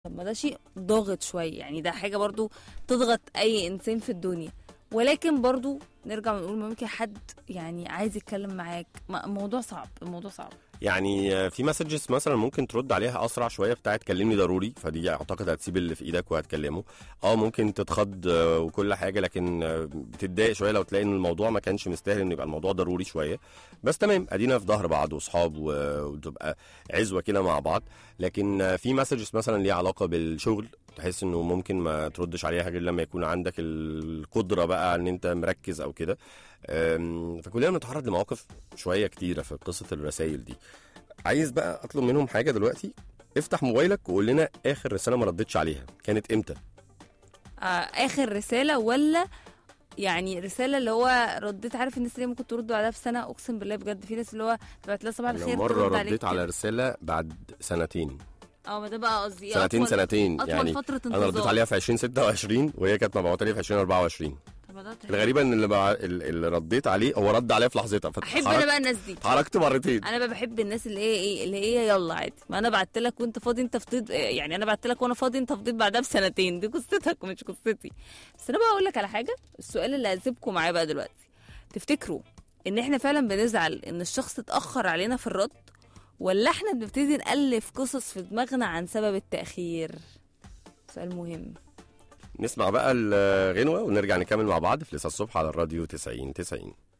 طب ما ده شيء ضاغط شويه يعني ده حاجه برضو تضغط اي انسان في الدنيا ولكن برضو نرجع ونقول ممكن حد يعني عايز يتكلم معاك ما- الموضوع صعب الموضوع صعب يعني آه، في مسجز مثلا ممكن ترد عليها اسرع شويه بتاعت كلمني ضروري فدي اعتقد هتسيب اللي في ايدك وهتكلمه اه ممكن تتخض آه، وكل حاجه لكن آه، بتتضايق شويه لو تلاقي ان الموضوع ما كانش مستاهل ان يبقى الموضوع ضروري شويه بس تمام ادينا في ظهر بعض واصحاب و- وتبقى عزوه كده مع بعض لكن آه، في مسجز مثلا ليها علاقه بالشغل تحس انه ممكن ما تردش عليها غير لما يكون عندك القدره بقى ان انت مركز او كده أم، فكلنا بنتعرض لمواقف شويه كتيره في قصه الرسائل دي عايز بقى اطلب منهم حاجه دلوقتي افتح موبايلك وقول لنا اخر رساله ما ردتش عليها كانت امتى آه اخر رساله ولا يعني رساله اللي هو رديت عارف الناس اللي ممكن ترد بعدها بسنه اقسم بالله بجد في ناس اللي هو تبعت لها صباح انا الخير مره ترد عليك رديت على كده. رساله بعد سنتين اه ما ده بقى قصدي سنتين أطول- سنتين اطول يعني فتره انا رديت انتظار. عليها في 2026 وهي كانت مبعوثه لي في 2024 طب ما ده تهيألي. الغريبه ان اللي, بع... اللي رديت عليه هو رد عليا في لحظتها احب انا بقى الناس دي اتحركت مرتين انا بقى بحب الناس اللي هي ايه اللي هي يلا عادي ما انا بعت لك وانت فاضي انت فضيت يعني انا بعت لك وانا فاضي انت فضيت بعدها بسنتين دي قصتك مش قصتي بس انا بقى اقول لك على حاجه السؤال اللي هسيبكم معاه بقى دلوقتي تفتكروا ان احنا فعلا بنزعل ان الشخص اتاخر علينا في الرد ولا احنا بنبتدي نالف قصص في دماغنا عن سبب التاخير سؤال مهم نسمع بقى الغنوه ونرجع نكمل مع بعض في لسه الصبح على الراديو 90 90